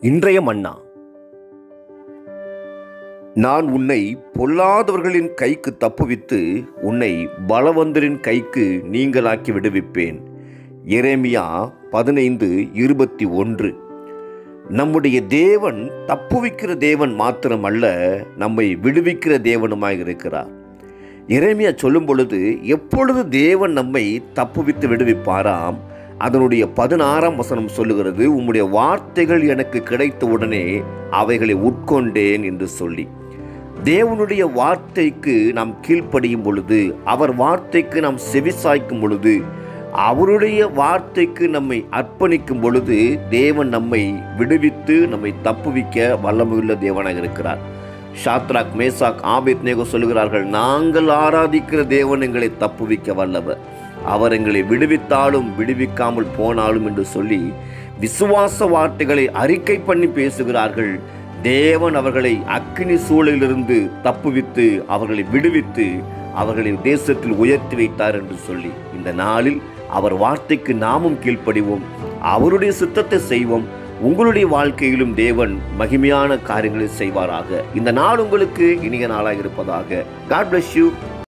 இன்றைய மன்னா நான் உன்னை பொல்லாதவர்களின் கைக்கு தப்புவித்து உன்னை பலவந்தரின் கைக்கு நீங்களாக்கி விடுவிப்பேன் எரேமியா பதினைந்து இருபத்தி ஒன்று நம்முடைய தேவன் தப்புவிக்கிற தேவன் மாத்திரமல்ல நம்மை விடுவிக்கிற தேவனுமாய் இருக்கிறார் எரேமியா சொல்லும் பொழுது எப்பொழுது தேவன் நம்மை தப்புவித்து விடுவிப்பாராம் அதனுடைய பதினாறாம் வசனம் சொல்லுகிறது உம்முடைய வார்த்தைகள் எனக்கு கிடைத்த உடனே அவைகளை உட்கொண்டேன் என்று சொல்லி தேவனுடைய வார்த்தைக்கு நாம் கீழ்ப்படியும் பொழுது அவர் வார்த்தைக்கு நாம் செவிசாய்க்கும் பொழுது அவருடைய வார்த்தைக்கு நம்மை அர்ப்பணிக்கும் பொழுது தேவன் நம்மை விடுவித்து நம்மை தப்புவிக்க வல்லமையுள்ள தேவனாக இருக்கிறார் ஷாத்ராக் மேசாக் ஆபேத் நேகோ சொல்கிறார்கள் நாங்கள் ஆராதிக்கிற தேவன் எங்களை தப்புவிக்க வல்லவர் அவர் எங்களை விடுவித்தாலும் விடுவிக்காமல் போனாலும் என்று சொல்லி விசுவாச வார்த்தைகளை அறிக்கை பண்ணி பேசுகிறார்கள் தேவன் அவர்களை அக்கினி சூழலிலிருந்து தப்புவித்து அவர்களை விடுவித்து அவர்களை தேசத்தில் உயர்த்தி வைத்தார் என்று சொல்லி இந்த நாளில் அவர் வார்த்தைக்கு நாமும் கீழ்ப்படிவோம் அவருடைய சித்தத்தை செய்வோம் உங்களுடைய வாழ்க்கையிலும் தேவன் மகிமையான காரியங்களை செய்வாராக இந்த நாள் உங்களுக்கு இனிய நாளாக இருப்பதாக காட் bless யூ